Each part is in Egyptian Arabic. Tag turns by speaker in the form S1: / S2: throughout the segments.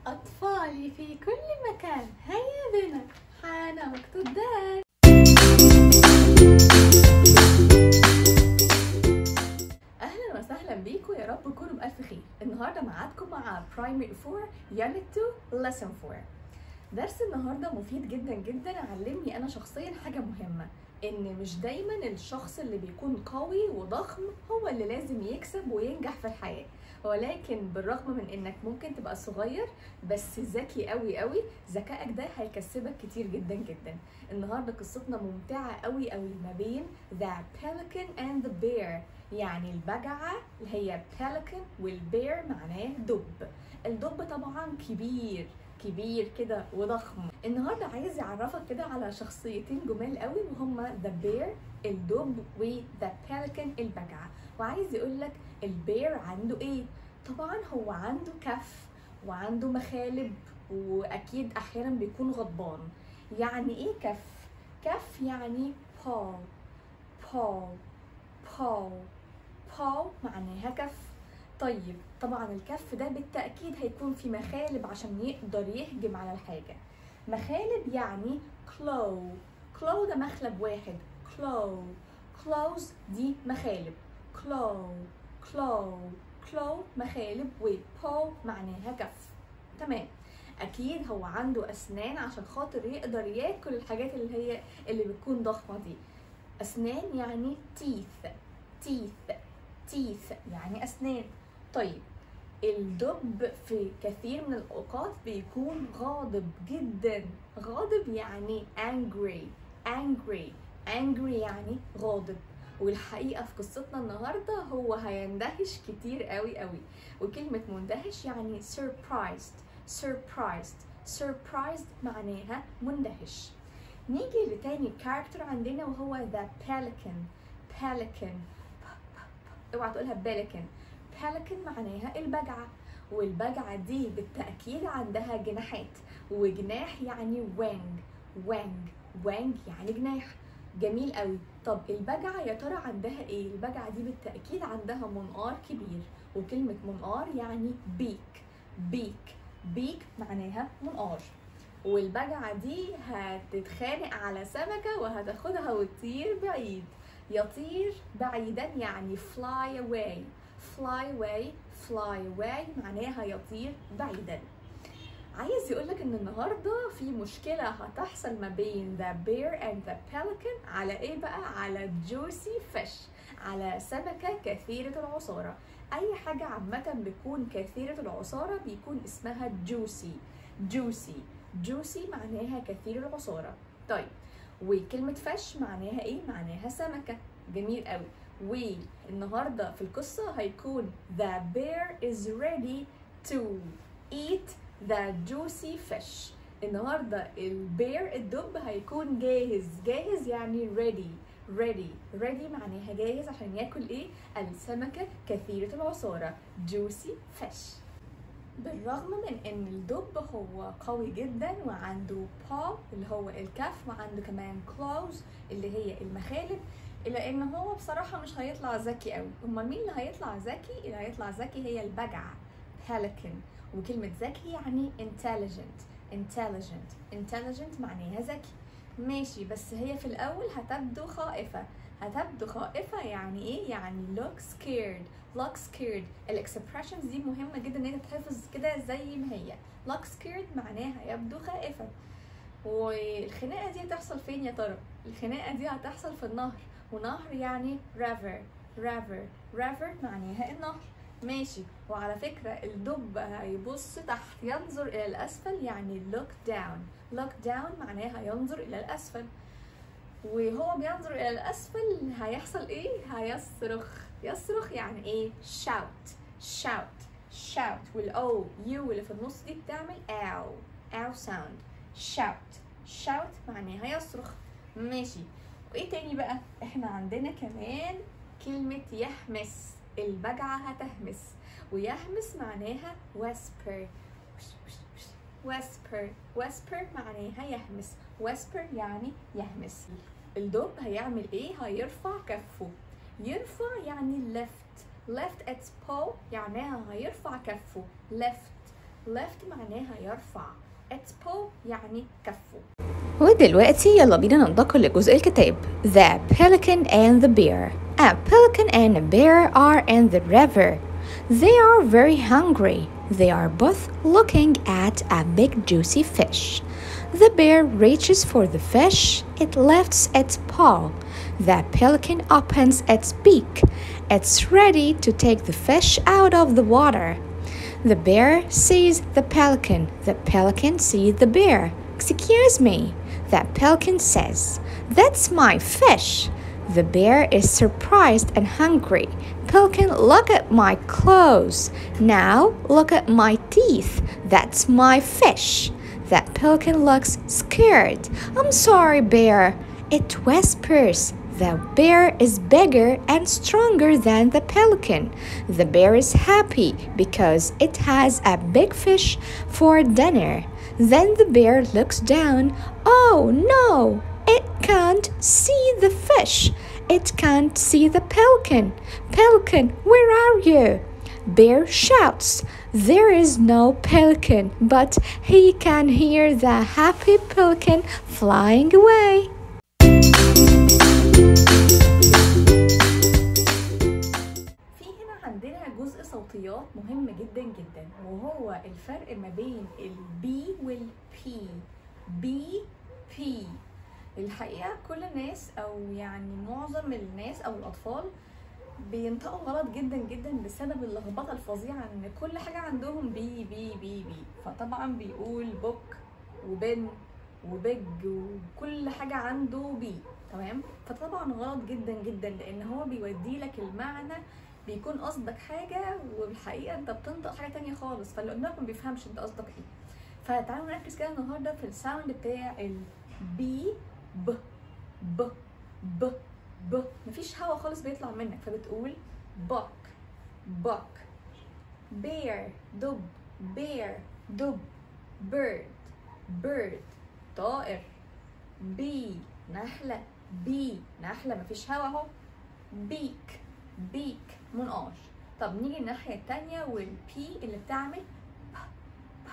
S1: أطفالي في كل مكان هيا بنا حان وقت الدار أهلا وسهلا بيكم يا رب تكونوا بألف خير النهاردة معاكم مع Primary 4 Unit 2 Lesson 4 درس النهارده مفيد جدا جدا علمني انا شخصيا حاجه مهمه ان مش دايما الشخص اللي بيكون قوي وضخم هو اللي لازم يكسب وينجح في الحياه ولكن بالرغم من انك ممكن تبقى صغير بس ذكي قوي قوي ذكائك ده هيكسبك كتير جدا جدا النهارده قصتنا ممتعه قوي قوي ما بين the pelican and the bear يعني البجعه اللي هي pelican والبير معناه دب الدب طبعا كبير كبير كده وضخم النهارده عايز يعرفك كده على شخصيتين جمال قوي وهما ذا بير الدب وذا بيليكن البجعه وعايز يقول لك البير عنده ايه طبعا هو عنده كف وعنده مخالب واكيد احيانا بيكون غضبان يعني ايه كف كف يعني paw paw paw paw معناها كف طيب طبعا الكف ده بالتأكيد هيكون في مخالب عشان يقدر يهجم على الحاجة مخالب يعني claw claw ده مخلب واحد claw claws دي مخالب claw claw claw مخالب و paw معناها كف تمام اكيد هو عنده اسنان عشان خاطر يقدر ياكل الحاجات اللي هي اللي بتكون ضخمه دي اسنان يعني teeth teeth teeth يعني اسنان طيب الدب في كثير من الأوقات بيكون غاضب جدا غاضب يعني angry angry angry يعني غاضب والحقيقة في قصتنا النهاردة هو هيندهش كتير قوي قوي وكلمة مندهش يعني surprised surprised surprised معناها مندهش نيجي لتاني كاركتر عندنا وهو the pelican pelican اوعى تقولها pelican pelican معناها البجعة والبجعة دي بالتأكيد عندها جناحات وجناح يعني wing wing wing يعني جناح جميل قوي طب البجعة يا ترى عندها ايه البجعة دي بالتأكيد عندها منقار كبير وكلمة منقار يعني بيك بيك بيك معناها منقار والبجعة دي هتتخانق على سمكة وهتاخدها وتطير بعيد يطير بعيدا يعني fly away fly away fly away معناها يطير بعيدا عايز يقولك ان النهارده في مشكله هتحصل ما بين the bear and the pelican على ايه بقى على juicy fish على سمكه كثيره العصاره اي حاجه عامه بتكون كثيره العصاره بيكون اسمها juicy juicy juicy معناها كثير العصاره طيب وكلمه فش معناها ايه معناها سمكه جميل قوي والنهارده في القصه هيكون the bear is ready to eat the juicy fish النهارده البير الدب هيكون جاهز جاهز يعني ready ready ready معناها جاهز عشان ياكل ايه السمكه كثيره العصاره juicy fish بالرغم من ان الدب هو قوي جدا وعنده paw اللي هو الكف وعنده كمان claws اللي هي المخالب الا ان هو بصراحه مش هيطلع ذكي قوي امال مين اللي هيطلع ذكي اللي هيطلع ذكي هي البجعه pelican وكلمه ذكي يعني intelligent intelligent intelligent معناها ذكي ماشي بس هي في الاول هتبدو خائفه هتبدو خائفه يعني ايه يعني look scared look scared الاكسبريشنز دي مهمه جدا ان هي تتحفظ كده زي ما هي look scared معناها يبدو خائفه والخناقه دي هتحصل فين يا ترى الخناقه دي هتحصل في النهر ونهر يعني river river river معناها النهر ماشي وعلى فكرة الدب هيبص تحت ينظر إلى الأسفل يعني look down look down معناها ينظر إلى الأسفل وهو بينظر إلى الأسفل هيحصل إيه؟ هيصرخ يصرخ يعني إيه؟ shout shout shout والأو يو اللي في النص دي بتعمل أو أو sound shout shout معناها يصرخ ماشي وإيه تاني بقى؟ إحنا عندنا كمان كلمة يحمس البجعة هتهمس ويهمس معناها whisper whisper whisper معناها يهمس whisper يعني يهمس الدب هيعمل ايه هيرفع كفه يرفع يعني left left its paw يعنيها هيرفع كفه left left معناها يرفع its paw يعني كفه
S2: ودلوقتي يلا بينا ننتقل لجزء الكتاب The Pelican and the Bear A pelican and a bear are in the river. They are very hungry. They are both looking at a big juicy fish. The bear reaches for the fish. It lifts its paw. The pelican opens its beak. It's ready to take the fish out of the water. The bear sees the pelican. The pelican sees the bear. Excuse me, the pelican says. That's my fish. The bear is surprised and hungry. Pelican, look at my clothes. Now look at my teeth. That's my fish. That pelican looks scared. I'm sorry, bear. It whispers. The bear is bigger and stronger than the pelican. The bear is happy because it has a big fish for dinner. Then the bear looks down. Oh no! It can't see the fish. It can't see the pelican. Pelican, where are you? Bear shouts. There is no pelican, but he can hear the happy pelican flying away.
S1: في هنا عندنا جزء صوتيات مهم جدا جدا وهو الفرق ما بين البي والبي بي بي الحقيقة كل الناس أو يعني معظم الناس أو الأطفال بينطقوا غلط جدا جدا بسبب اللخبطة الفظيعة إن كل حاجة عندهم بي بي بي بي فطبعا بيقول بوك وبن وبيج وكل حاجة عنده بي تمام فطبعا غلط جدا جدا لأن هو بيودي لك المعنى بيكون قصدك حاجة والحقيقة انت بتنطق حاجة تانية خالص فاللي قدامك ما بيفهمش انت قصدك ايه فتعالوا نركز كده النهاردة في الساوند بتاع البي ب ب ب ب مفيش هوا خالص بيطلع منك فبتقول بوك بوك bear دب bear دب bird bird طائر bee نحلة bee نحلة مفيش هوا اهو beak beak منقاش طب نيجي الناحية التانية والبي اللي بتعمل ب ب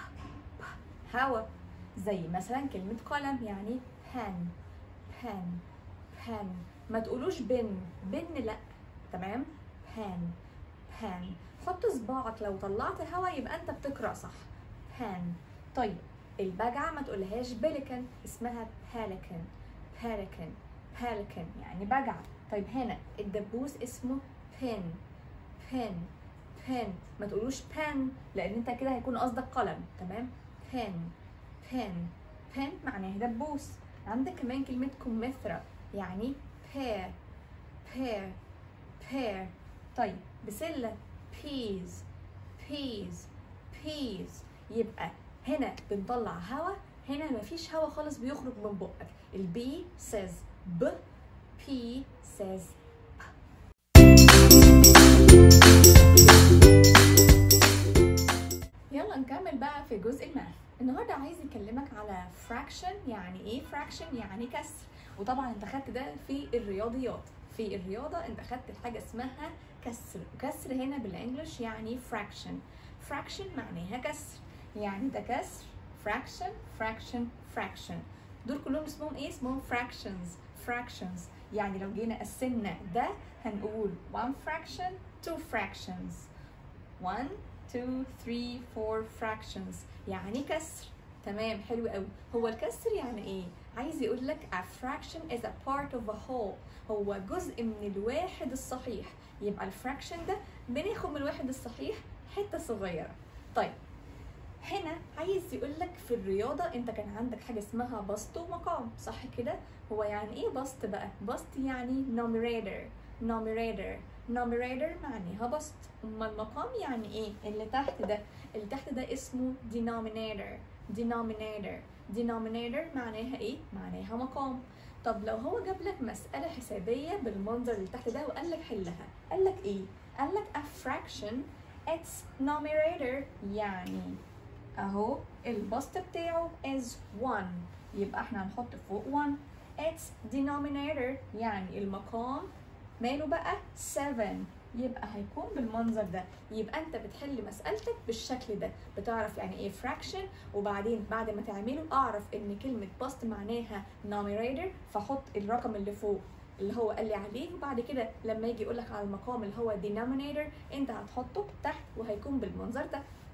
S1: ب هوا زي مثلا كلمة قلم يعني pen pen pen ما تقولوش بن بن لا تمام pen pen حط صباعك لو طلعت هوا يبقى انت بتقرا صح pen طيب البجعة ما تقولهاش بلكن اسمها pelican pelican pelican يعني بجعة طيب هنا الدبوس اسمه pin pin pin ما تقولوش pen لان انت كده هيكون قصدك قلم تمام pin pin pin معناه دبوس عندك كمان كلمة كمثرى يعني pear pear pear طيب بسلة peas peas peas يبقى هنا بنطلع هوا هنا مفيش هوا خالص بيخرج من بقك البي says ب P says يلا نكمل بقى في جزء الماث النهارده عايز اكلمك على fraction يعني ايه fraction يعني كسر وطبعا انت خدت ده في الرياضيات في الرياضه انت خدت حاجه اسمها كسر وكسر هنا بالانجلش يعني fraction fraction معناها كسر يعني ده كسر fraction fraction fraction دول كلهم اسمهم ايه اسمهم fractions fractions يعني لو جينا قسمنا ده هنقول one fraction two fractions one two three four fractions يعني كسر تمام حلو قوي هو الكسر يعني ايه عايز يقول لك a fraction is a part of a whole هو جزء من الواحد الصحيح يبقى الفراكشن ده بناخد من الواحد الصحيح حته صغيره طيب هنا عايز يقول لك في الرياضه انت كان عندك حاجه اسمها بسط ومقام صح كده هو يعني ايه بسط بقى بسط يعني numerator numerator numerator معناها بسط اما المقام يعني ايه اللي تحت ده اللي تحت ده اسمه denominator denominator denominator معناها ايه معناها مقام طب لو هو جاب لك مسألة حسابية بالمنظر اللي تحت ده وقال لك حلها قال لك ايه قال لك a fraction its numerator يعني اهو البسط بتاعه is 1 يبقى احنا هنحط فوق 1 its denominator يعني المقام ماله بقى 7 يبقى هيكون بالمنظر ده يبقى انت بتحل مسألتك بالشكل ده بتعرف يعني ايه fraction وبعدين بعد ما تعمله اعرف ان كلمة bust معناها numerator فحط الرقم اللي فوق اللي هو قال لي عليه وبعد كده لما يجي يقول لك على المقام اللي هو denominator انت هتحطه تحت وهيكون بالمنظر ده